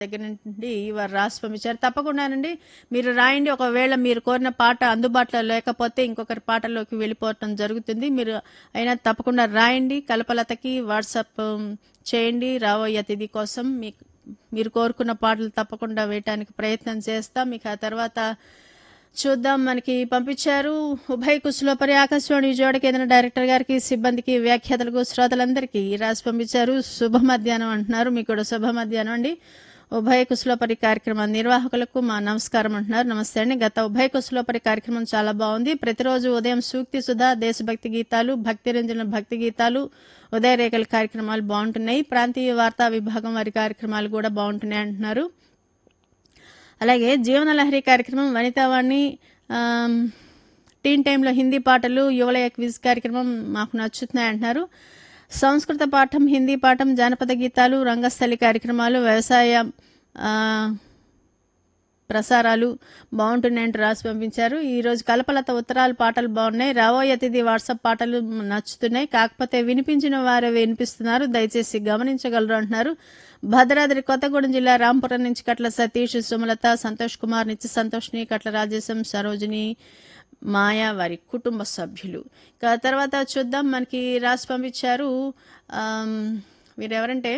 దగ్గర నుండి వారు రాసి పంపించారు తప్పకుండానండి మీరు రాయండి ఒకవేళ మీరు కోరిన పాట అందుబాటులో లేకపోతే ఇంకొకరి పాటలోకి వెళ్ళిపోవటం జరుగుతుంది మీరు అయినా తప్పకుండా రాయండి కల్పలతకి వాట్సాప్ చేయండి రాబోయే అతిథి కోసం మీకు మీరు కోరుకున్న పాటలు తప్పకుండా వేయటానికి ప్రయత్నం చేస్తాం మీకు ఆ తర్వాత చూద్దాం మనకి పంపించారు ఉభయ కుశలోపరి ఆకాశవాణి విజయవాడ కేంద్ర డైరెక్టర్ గారికి సిబ్బందికి వ్యాఖ్యాతలకు శ్రోతలందరికీ రాసి పంపించారు శుభ మధ్యాహ్నం అంటున్నారు మీకు కూడా శుభ మధ్యాహ్నం అండి ఉభయ కుశలోపరి కార్యక్రమం నిర్వాహకులకు మా నమస్కారం అంటున్నారు నమస్తే అండి గత ఉభయ కుశలోపరి కార్యక్రమం చాలా బాగుంది ప్రతిరోజు ఉదయం సూక్తి సుధా దేశభక్తి గీతాలు భక్తి రంజన భక్తి గీతాలు ఉదయ రేఖల కార్యక్రమాలు బాగుంటున్నాయి ప్రాంతీయ వార్తా విభాగం వారి కార్యక్రమాలు కూడా బాగుంటున్నాయి అంటున్నారు అలాగే జీవనలహరి కార్యక్రమం వనితావాణి ఆమ్, టీన్ టైంలో హిందీ పాటలు యువలయ క్విజ్ కార్యక్రమం మాకు నచ్చుతున్నాయి అంటున్నారు సంస్కృత పాఠం హిందీ పాఠం జానపద గీతాలు రంగస్థలి కార్యక్రమాలు వ్యవసాయ ఆ, ప్రసారాలు బాగుంటున్నాయంటూ రాసి పంపించారు ఈరోజు కలపలత ఉత్తరాలు పాటలు బాగున్నాయి రాబోయే అతిథి వాట్సాప్ పాటలు నచ్చుతున్నాయి కాకపోతే వినిపించిన వారే వినిపిస్తున్నారు దయచేసి గమనించగలరు అంటున్నారు భద్రాద్రి కొత్తగూడెం జిల్లా రాంపురం నుంచి కట్ల సతీష్ సుమలత సంతోష్ కుమార్ నిత్య సంతోష్ని కట్ల రాజేశం సరోజిని మాయా వారి కుటుంబ సభ్యులు ఇక తర్వాత చూద్దాం మనకి రాసి పంపించారు ఆమ్, వీరెవరంటే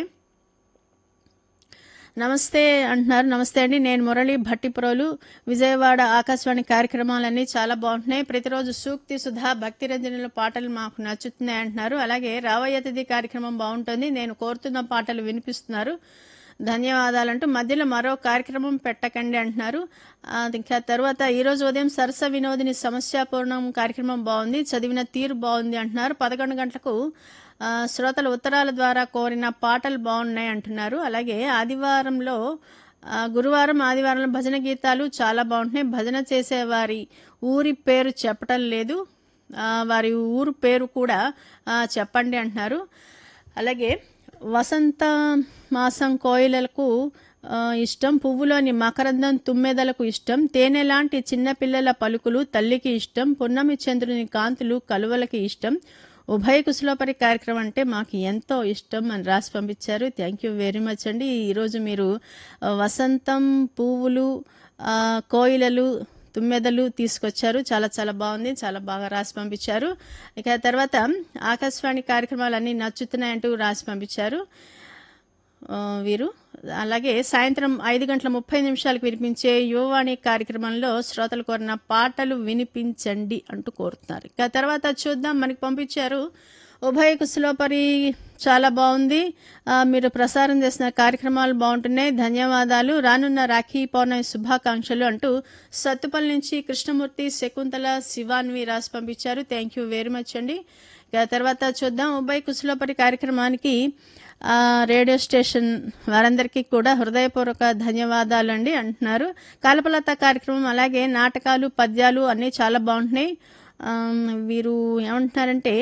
నమస్తే అంటున్నారు నమస్తే అండి నేను మురళి భట్టిప్రోలు విజయవాడ ఆకాశవాణి కార్యక్రమాలన్నీ చాలా బాగుంటున్నాయి ప్రతిరోజు సూక్తి సుధా భక్తి రంజనుల పాటలు మాకు నచ్చుతున్నాయి అంటున్నారు అలాగే రాబోయే అతిథి కార్యక్రమం బాగుంటుంది నేను కోరుతున్న పాటలు వినిపిస్తున్నారు ధన్యవాదాలంటూ మధ్యలో మరో కార్యక్రమం పెట్టకండి అంటున్నారు ఆ, ఇంకా తర్వాత ఈరోజు ఉదయం సరస వినోదిని సమస్యాపూర్ణం కార్యక్రమం బాగుంది చదివిన తీరు బాగుంది అంటున్నారు పదకొండు గంటలకు ఆ, శ్రోతల ఉత్తరాల ద్వారా కోరిన పాటలు బాగున్నాయి అంటున్నారు అలాగే ఆదివారంలో ఆ, గురువారం ఆదివారంలో భజన గీతాలు చాలా బాగుంటున్నాయి భజన చేసేవారి ఊరి పేరు చెప్పటం లేదు ఆ, వారి ఊరు పేరు కూడా ఆ, చెప్పండి అంటున్నారు అలాగే వసంత మాసం కోయిలలకు ఆ, ఇష్టం పువ్వులోని మకరందం తుమ్మెదలకు ఇష్టం తేనె లాంటి చిన్నపిల్లల పలుకులు తల్లికి ఇష్టం పున్నమి చంద్రుని కాంతులు కలువలకి ఇష్టం ఉభయ కుశలోపరి కార్యక్రమం అంటే మాకు ఎంతో ఇష్టం అని రాసి పంపించారు థ్యాంక్ యూ వెరీ మచ్ అండి ఈరోజు మీరు ఆ, వసంతం పువ్వులు ఆ, కోయిలలు తుమ్మెదలు తీసుకొచ్చారు చాలా చాలా బాగుంది చాలా బాగా రాసి పంపించారు ఇక తర్వాత ఆకాశవాణి కార్యక్రమాలు అన్నీ నచ్చుతున్నాయంటూ రాసి పంపించారు ఆ, వీరు అలాగే సాయంత్రం ఐదు గంటల ముప్పై నిమిషాలకు వినిపించే యువవాణి కార్యక్రమంలో శ్రోతలు కోరిన పాటలు వినిపించండి అంటూ కోరుతున్నారు ఇక తర్వాత చూద్దాం మనకి పంపించారు ఉభయ కుశలోపరి చాలా బాగుంది ఆ, మీరు ప్రసారం చేసిన కార్యక్రమాలు బాగుంటున్నాయి ధన్యవాదాలు రానున్న రాఖీ పౌర్ణమి శుభాకాంక్షలు అంటూ సత్తుపల్లి నుంచి కృష్ణమూర్తి శకుంతల శివాన్వి రాసి పంపించారు థ్యాంక్ యూ వెరీ మచ్ అండి ఇక తర్వాత చూద్దాం ఉభయ కుశలోపరి కార్యక్రమానికి ఆ, రేడియో స్టేషన్ వారందరికీ కూడా హృదయపూర్వక ధన్యవాదాలు అండి అంటున్నారు కాలపలత కార్యక్రమం అలాగే నాటకాలు పద్యాలు అన్నీ చాలా బాగుంటున్నాయి ఆ, వీరు ఏమంటున్నారంటే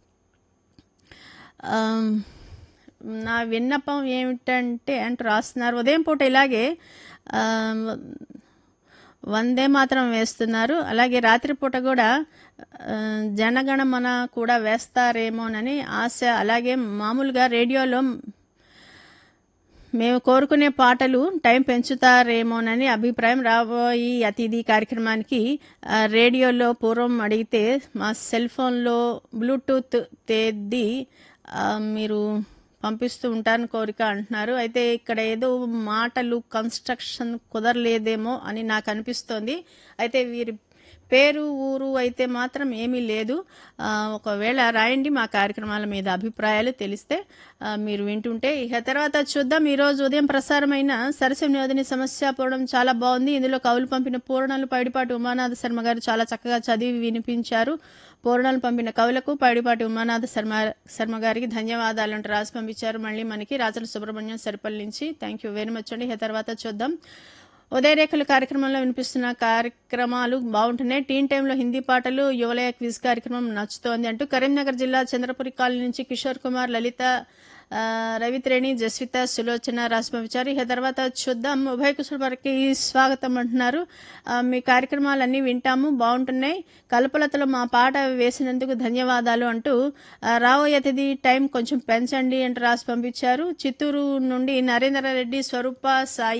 ఆ, నా విన్నపం ఏమిటంటే అంటూ రాస్తున్నారు ఉదయం పూట ఇలాగే ఆ, వందే మాత్రం వేస్తున్నారు అలాగే రాత్రిపూట కూడా ఆ, జనగణమన కూడా వేస్తారేమోనని ఆశ అలాగే మామూలుగా రేడియోలో మేము కోరుకునే పాటలు టైం పెంచుతారేమోనని అభిప్రాయం రాబోయి అతిథి కార్యక్రమానికి ఆ, రేడియోలో పూర్వం అడిగితే మా సెల్ ఫోన్లో బ్లూటూత్ తేదీ ఆ, మీరు పంపిస్తూ ఉంటారని కోరిక అంటున్నారు అయితే ఇక్కడ ఏదో మాటలు కన్స్ట్రక్షన్ కుదరలేదేమో అని నాకు అనిపిస్తోంది అయితే వీరి పేరు ఊరు అయితే మాత్రం ఏమీ లేదు ఆ, ఒకవేళ రాయండి మా కార్యక్రమాల మీద అభిప్రాయాలు తెలిస్తే ఆ, మీరు వింటుంటే ఇక తర్వాత చూద్దాం ఈరోజు ఉదయం ప్రసారమైన సరస్వ వినోదిని సమస్య పూర్ణం చాలా బాగుంది ఇందులో కవులు పంపిన పూర్ణాలు పైడిపాటి ఉమానాథ శర్మ గారు చాలా చక్కగా చదివి వినిపించారు పూర్ణాలు పంపిన కవులకు పైడిపాటి ఉమానాథ శర్మ శర్మ గారికి ధన్యవాదాలు అంటూ రాసి పంపించారు మళ్ళీ మనకి రాజల సుబ్రహ్మణ్యం సరిపల్లి నుంచి థ్యాంక్ యూ వెరీ మచ్ అండి ఇక తర్వాత చూద్దాం ఉదయరేఖలు కార్యక్రమంలో వినిపిస్తున్న కార్యక్రమాలు బాగుంటున్నాయి టీన్ టైంలో హిందీ పాటలు యువలయ క్విజ్ కార్యక్రమం నచ్చుతోంది అంటూ కరీంనగర్ జిల్లా చంద్రపురి కాలనీ నుంచి కిషోర్ కుమార్ లలిత ఆ, రవిత్రేణి జస్విత సులోచన రాసి పంపించారు ఇక తర్వాత చూద్దాం ఉభయ కుశలపరికి స్వాగతం అంటున్నారు ఆ, మీ కార్యక్రమాలన్నీ వింటాము బాగుంటున్నాయి కల్పలతలో మా పాట వేసినందుకు ధన్యవాదాలు అంటూ ఆ, రాబోయే అతిథి టైం కొంచెం పెంచండి అంటూ రాసి పంపించారు చిత్తూరు నుండి నరేంద్ర రెడ్డి స్వరూప సాయి